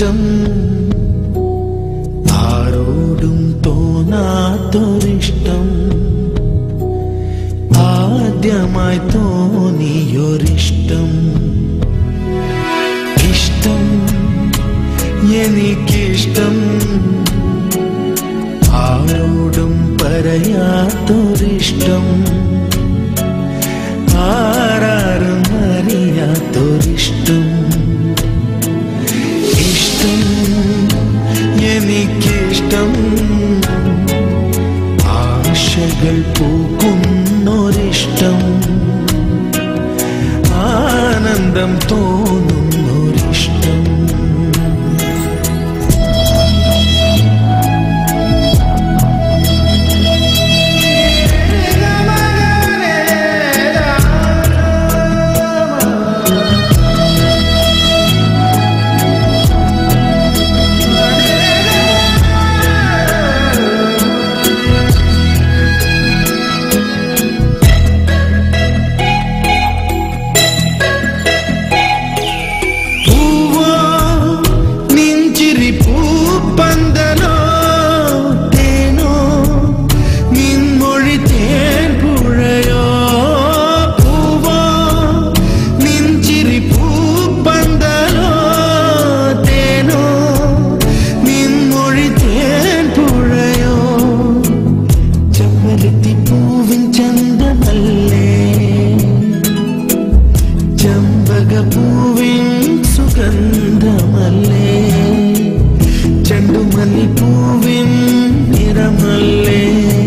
എനിക്കിഷ്ടം ആരോടും തോന്നാത്തൊരിഷ്ടം ആദ്യമായി തോന്നിയൊരിഷ്ടം ഇഷ്ടം എനിക്കിഷ്ടം ആരോടും പറയാത്തൊരിഷ്ടം ആരാരും അറിയാത്തൊരിഷ്ടം ഇഷ്ടം എനിക്കിഷ്ടം ആശകൾ പൂക്കുന്നൊരിഷ്ടം ആനന്ദം തോന്നുന്നൊരിഷ്ടം പൂവോ നിഞ്ചിരി പൂപ്പന്തലോ തേനോ നിൻമൊഴി തേൻ പുഴയോ പൂവോ നിഞ്ചിരി പൂപ്പന്തലോ തേനോ നിൻമൊഴി തേൻ പുഴയോ ചെമ്പരത്തി പൂവിൻ ചന്തമല്ലേ ചമ്പകപ്പൂവിൻ സുഗന്ധമല്ലേ ചെണ്ടുമല്ലിപ്പൂവിൻ നിറമല്ലേ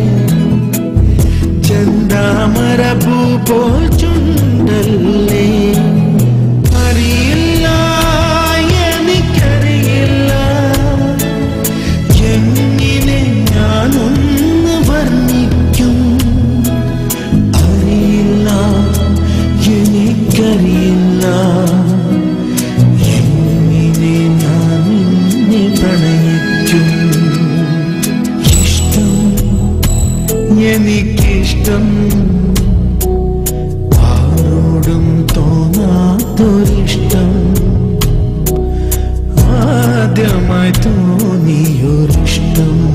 ചെന്താമരപ്പൂ പോൽ ചുണ്ടല്ലേ അറിയില്ല എനിക്കറിയില്ല എങ്ങനെ ഞാനൊന്ന് വർണ്ണിക്കും അറിയില്ല എനിക്കറിയില്ല എങ്ങനെ ഞാൻ നിന്നെ പ്രണയിക്കും ഇഷ്ടം എനിക്കിഷ്ടം ആരോടും തോന്നാത്തൊരിഷ്ടം ആദ്യമായി തോന്നിയൊരിഷ്ടം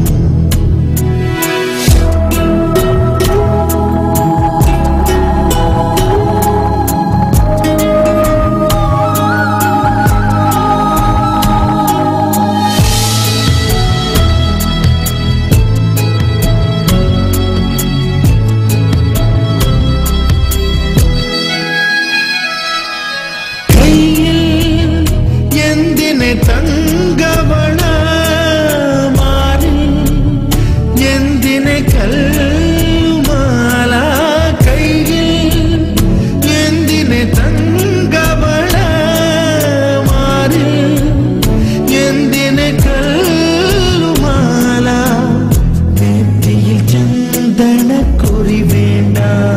കയ്യിൽ എന്തിനെ തങ്കവള മാറിൽ എന്തിനെ കൽമാല കയ്യിൽ എന്തിനെ തങ്കവള മാറിൽ എന്തിനെ കൽമാല നെറ്റിയിൽ ചന്ദനക്കുറി വേണ്ട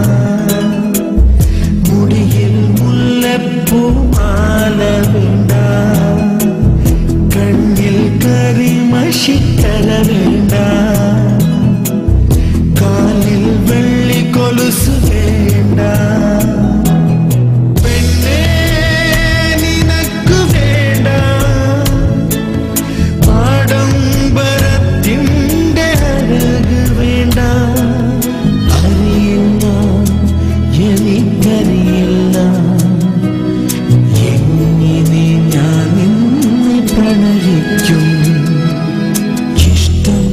മുടിയിൽ മുല്ലപ്പൂമാല വേണ്ട കണ്ണിൽ കരിമഷിക്കല വേണ്ട കാലിൽ വെള്ളി കൊലുസ് വേണ്ട പെണ്ണേ നിനക്ക് വേണ്ട ആഡംബരത്തിൻ്റെ അഴക് വേണ്ട അറിയില്ല എനിക്കറിയില്ല എങ്ങനെ ഞാൻ നിന്നെ പ്രണയിക്കും ഇഷ്ടം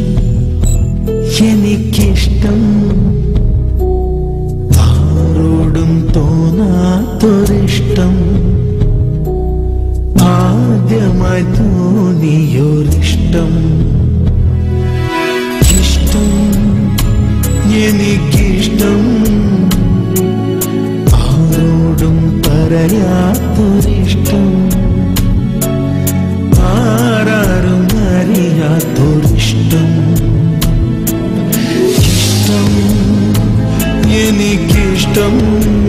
എനിക്കിഷ്ടം ആരോടും തോന്നാത്തൊരിഷ്ടം ആദ്യമായി തോന്നിയൊരിഷ്ടം ഇഷ്ടം എനിക്കിഷ്ടം ആരോടും പറയാത്തൊരിഷ്ടം ആരാരും അറിയാത്തൊരിഷ്ടം ഇഷ്ടം എനിക്കിഷ്ടം